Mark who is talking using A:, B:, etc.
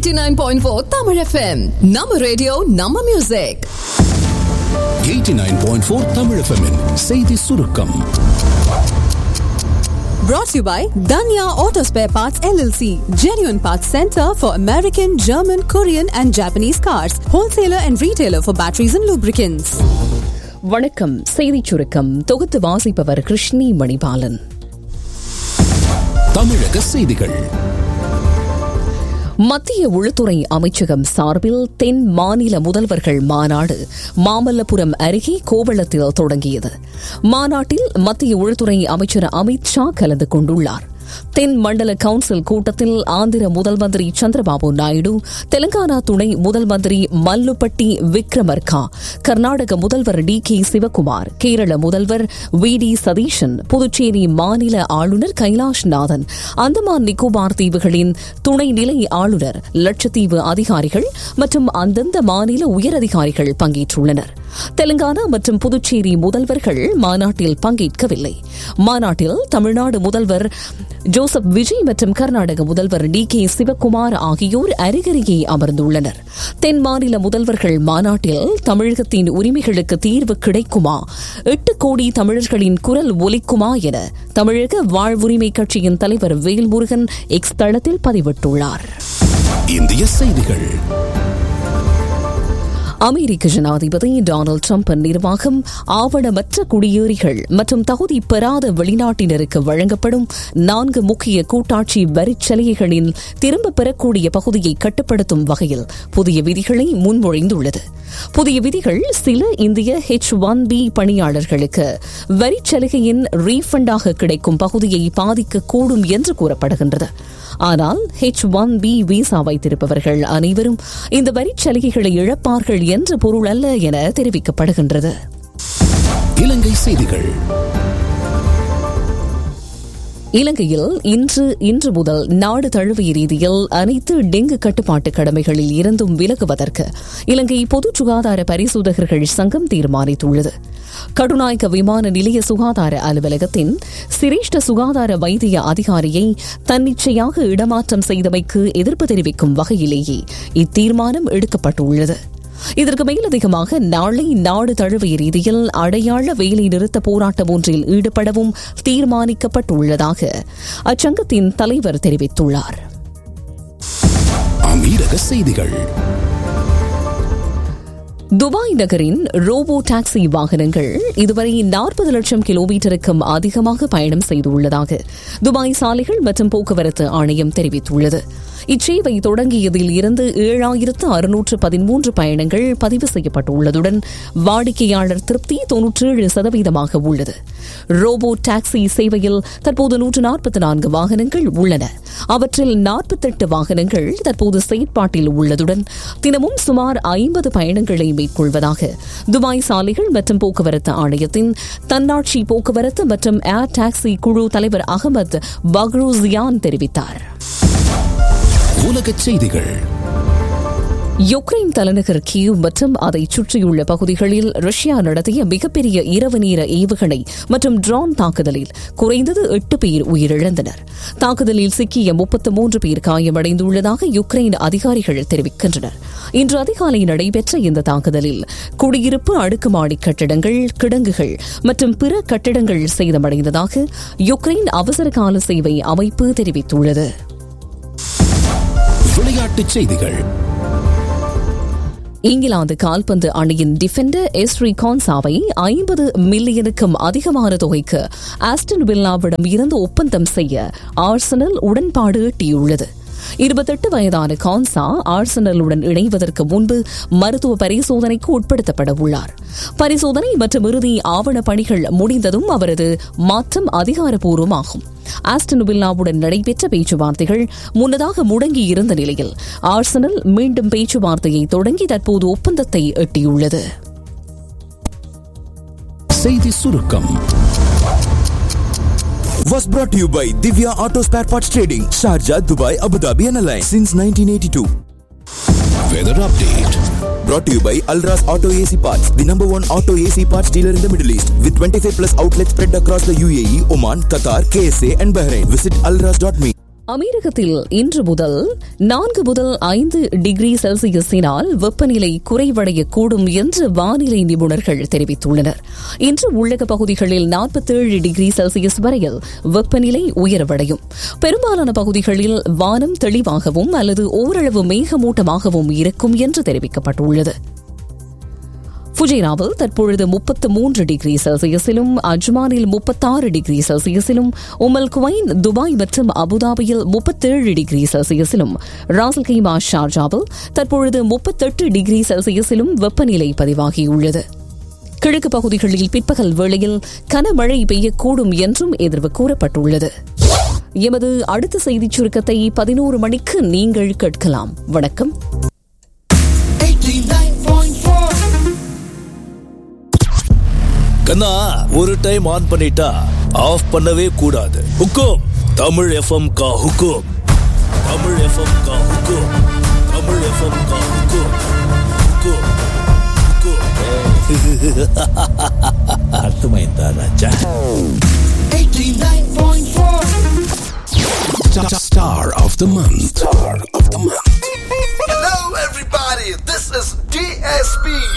A: 89.4 Tamil FM. நம்ம radio நம்ம music
B: 89.4 Tamil FM -இன் செய்தி சுருக்கம்
A: brought to you by Danya Auto Spare Parts LLC, genuine parts center for American, German, Korean and Japanese cars, wholesaler and retailer for batteries and lubricants.
C: வணக்கம் செய்திச் சுருக்கம் தொகுத்து வாசிப்பவர் கிருஷ்ணி மணிபாலன்
B: தமிழக செய்திகள்
C: மத்திய உள்துறை அமைச்சகம் சார்பில் தென் மாநில முதல்வர்கள் மாநாடு மாமல்லபுரம் அருகே கோவளத்தில் தொடங்கியது மாநாட்டில் மத்திய உள்துறை அமைச்சர் அமித் ஷா கலந்து கொண்டுள்ளார் தென் மண்டல கவுன்சில் கூட்டத்தில் ஆந்திர முதல் மந்திரி சந்திரபாபு நாயுடு தெலங்கானா துணை முதல் மந்திரி மல்லுப்பட்டி விக்ரமர்கா கர்நாடக முதல்வர் டி கே சிவக்குமார் கேரள முதல்வர் வி டி சதீஷன் புதுச்சேரி மாநில ஆளுநர் கைலாஷ் நாதன் அந்தமான் நிக்கோபார் தீவுகளின் துணைநிலை ஆளுநர் லட்சத்தீவு அதிகாரிகள் மற்றும் அந்தந்த மாநில உயரதிகாரிகள் பங்கேற்றுள்ளனர் தெலங்கானா மற்றும் புதுச்சேரி முதல்வர்கள் மாநாட்டில் பங்கேற்கவில்லை மாநாட்டில் தமிழ்நாடு முதல்வர் ஜோசப் விஜய் மற்றும் கர்நாடக முதல்வர் டி கே சிவக்குமார் ஆகியோர் அருகருகே அமர்ந்துள்ளனர் தென் மாநில முதல்வர்கள் மாநாட்டில் தமிழகத்தின் உரிமைகளுக்கு தீர்வு கிடைக்குமா எட்டு கோடி தமிழர்களின் குரல் ஒலிக்குமா என தமிழக வாழ்வுரிமை கட்சியின் தலைவர் வேல்முருகன் எக்ஸ் தளத்தில் பதிவிட்டுள்ளார்
B: இந்திய செய்திகள்
C: அமெரிக்க ஜனாதிபதி டொனால்டு டிரம்ப் நிர்வாகம் ஆவணமற்ற குடியேறிகள் மற்றும் தகுதி பெறாத வெளிநாட்டினருக்கு வழங்கப்படும் நான்கு முக்கிய கூட்டாட்சி வரிச்சலுகைகளின் திரும்பப் பெறக்கூடிய பகுதியை கட்டுப்படுத்தும் வகையில் புதிய விதிகளை முன்மொழிந்துள்ளது புதிய விதிகள் சில இந்திய ஹெச் ஒன் பி பணியாளர்களுக்கு வரிச்சலுகையின் ரீஃபண்டாக கிடைக்கும் பகுதியை பாதிக்கக்கூடும் என்று கூறப்படுகின்றது ஆனால் ஹெச் ஒன் பி விசா வைத்திருப்பவர்கள் அனைவரும் இந்த வரிச் சலுகைகளை இழப்பார்கள் என்ற பொருள் அல்ல என தெரிவிக்கப்படுகின்றது
B: இலங்கை செய்திகள்
C: இலங்கையில் இன்று இன்று முதல் நாடு தழுவிய ரீதியில் அனைத்து டெங்கு கட்டுப்பாட்டு கடமைகளில் இருந்தும் விலகுவதற்கு இலங்கை பொது சுகாதார பரிசோதகர்கள் சங்கம் தீர்மானித்துள்ளது கடுநாயக்க விமான நிலைய சுகாதார அலுவலகத்தின் சிரேஷ்ட சுகாதார வைத்திய அதிகாரியை தன்னிச்சையாக இடமாற்றம் செய்தமைக்கு எதிர்ப்பு தெரிவிக்கும் வகையிலேயே இத்தீர்மானம் எடுக்கப்பட்டுள்ளது இதற்கு மேலதிகமாக நாளை நாடு தழுவிய ரீதியில் அடையாள வேலை நிறுத்த போராட்டம் ஒன்றில் ஈடுபடவும் தீர்மானிக்கப்பட்டுள்ளதாக அச்சங்கத்தின் தலைவர் தெரிவித்துள்ளார்
B: அமீரக செய்திகள்
C: துபாய் நகரின் ரோபோ டாக்ஸி வாகனங்கள் இதுவரை நாற்பது லட்சம் கிலோமீட்டருக்கும் அதிகமாக பயணம் செய்துள்ளதாக துபாய் சாலைகள் மற்றும் போக்குவரத்து ஆணையம் தெரிவித்துள்ளது இச்சேவை தொடங்கியதில் இருந்து ஏழாயிரத்து அறுநூற்று பதிமூன்று பயணங்கள் பதிவு செய்யப்பட்டுள்ளதுடன் வாடிக்கையாளர் திருப்தி தொன்னூற்றேழு சதவீதமாக உள்ளது ரோபோ டாக்ஸி சேவையில் தற்போது நூற்று நாற்பத்தி நான்கு வாகனங்கள் உள்ளன அவற்றில் நாற்பத்தெட்டு வாகனங்கள் தற்போது செயற்பாட்டில் உள்ளதுடன் தினமும் சுமார் ஐம்பது பயணங்களை மேற்கொள்வதாக துபாய் சாலைகள் மற்றும் போக்குவரத்து ஆணையத்தின் தன்னாட்சி போக்குவரத்து மற்றும் ஏர் டாக்ஸி குழு தலைவர் அகமது பக்ரூசியான் தெரிவித்தார்
B: உலகச் செய்திகள்
C: யுக்ரைன் தலைநகர் கியூ மற்றும் அதை சுற்றியுள்ள பகுதிகளில் ரஷ்யா நடத்திய மிகப்பெரிய இரவு நேர ஏவுகணை மற்றும் ட்ரோன் தாக்குதலில் குறைந்தது எட்டு பேர் உயிரிழந்தனர் தாக்குதலில் சிக்கிய முப்பத்து மூன்று பேர் காயமடைந்துள்ளதாக யுக்ரைன் அதிகாரிகள் தெரிவிக்கின்றனர் இன்று அதிகாலை நடைபெற்ற இந்த தாக்குதலில் குடியிருப்பு அடுக்குமாடி கட்டிடங்கள் கிடங்குகள் மற்றும் பிற கட்டிடங்கள் சேதமடைந்ததாக யுக்ரைன் அவசர கால சேவை அமைப்பு தெரிவித்துள்ளது
B: விளையாட்டுச் செய்திகள்
C: இங்கிலாந்து கால்பந்து அணியின் டிஃபெண்டர் எஸ்ரி கான்சாவை ஐம்பது மில்லியனுக்கும் அதிகமான தொகைக்கு ஆஸ்டன் வில்லாவிடம் இருந்து ஒப்பந்தம் செய்ய ஆர்சனல் உடன்பாடு எட்டியுள்ளது இருபத்தெட்டு வயதான கான்சா ஆர்சனலுடன் இணைவதற்கு முன்பு மருத்துவ பரிசோதனைக்கு உட்படுத்தப்பட உள்ளார் பரிசோதனை மற்றும் இறுதி ஆவண பணிகள் முடிந்ததும் அவரது மாற்றம் அதிகாரப்பூர்வமாகும் ஆஸ்டன் வில்லாவுடன் நடைபெற்ற பேச்சுவார்த்தைகள் முன்னதாக முடங்கியிருந்த நிலையில் ஆர்சனல் மீண்டும் பேச்சுவார்த்தையை தொடங்கி தற்போது ஒப்பந்தத்தை எட்டியுள்ளது
B: செய்தி சுருக்கம்
D: was brought to you by Divya Auto Spare Parts Trading, Sharjah, Dubai, Abu Dhabi, and Alliance since 1982.
B: Weather update
D: Brought to you by Alras Auto AC Parts, the number one auto AC parts dealer in the Middle East, with 25 plus outlets spread across the UAE, Oman, Qatar, KSA, and Bahrain. Visit alras.me.
C: அமீரகத்தில் இன்று முதல் நான்கு முதல் ஐந்து degree செல்சியஸினால் வெப்பநிலை குறைவடையக்கூடும் என்று வானிலை நிபுணர்கள் தெரிவித்துள்ளனர் இன்று உள்ளக பகுதிகளில் நாற்பத்தேழு டிகிரி செல்சியஸ் வரையில் வெப்பநிலை உயர்வடையும் பெரும்பாலான பகுதிகளில் வானம் தெளிவாகவும் அல்லது ஓரளவு மேகமூட்டமாகவும் இருக்கும் என்று தெரிவிக்கப்பட்டுள்ளது ஃபுஜைராவில் தற்பொழுது முப்பத்து மூன்று டிகிரி செல்சியஸிலும் அஜ்மானில் முப்பத்தாறு டிகிரி செல்சியஸிலும் உமல் குவைன் துபாய் மற்றும் அபுதாபியில் முப்பத்தேழு டிகிரி செல்சியஸிலும் ராசல் கைமா ஷார்ஜாவில் தற்பொழுது முப்பத்தெட்டு டிகிரி செல்சியஸிலும் வெப்பநிலை பதிவாகியுள்ளது கிழக்கு பகுதிகளில் பிற்பகல் வேளையில் கனமழை பெய்யக்கூடும் என்றும் எதிர்வு கூறப்பட்டுள்ளது எமது அடுத்த செய்திச் சுருக்கத்தை பதினோரு மணிக்கு நீங்கள் கேட்கலாம் வணக்கம்
B: கண்ணா ஒரு டைம் ஆன் பண்ணிட்டா ஆஃப் பண்ணவே கூடாது ஹுக்கும் தமிழ் எஃப்எம் கா ஹுக்கும் தமிழ் எஃப்எம் கா ஹுக்கும் தமிழ் எஃப்எம் கா ஹுக்கும் ஹுக்கும் ஹுக்கும் அர்த்தமைந்தா ராஜா
E: Star of the month. Star of the month.
F: Hello, everybody. This is DSP.